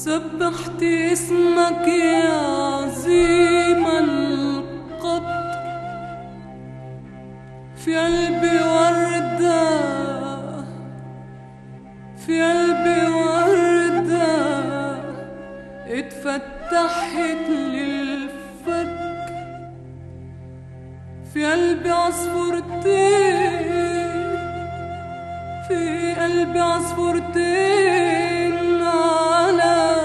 سبحت اسمك يا عظيم القدر في قلبي وردة في قلبي وردة اتفتحت للفك في قلبي عصفورتين في قلبي عصفورتين على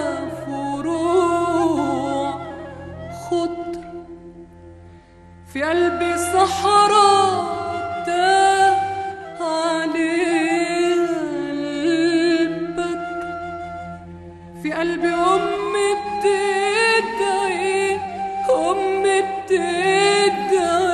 فروع خضر في قلبي صحراء تاه عليها البكر في قلبي أمي بتدعي أمي بتدعي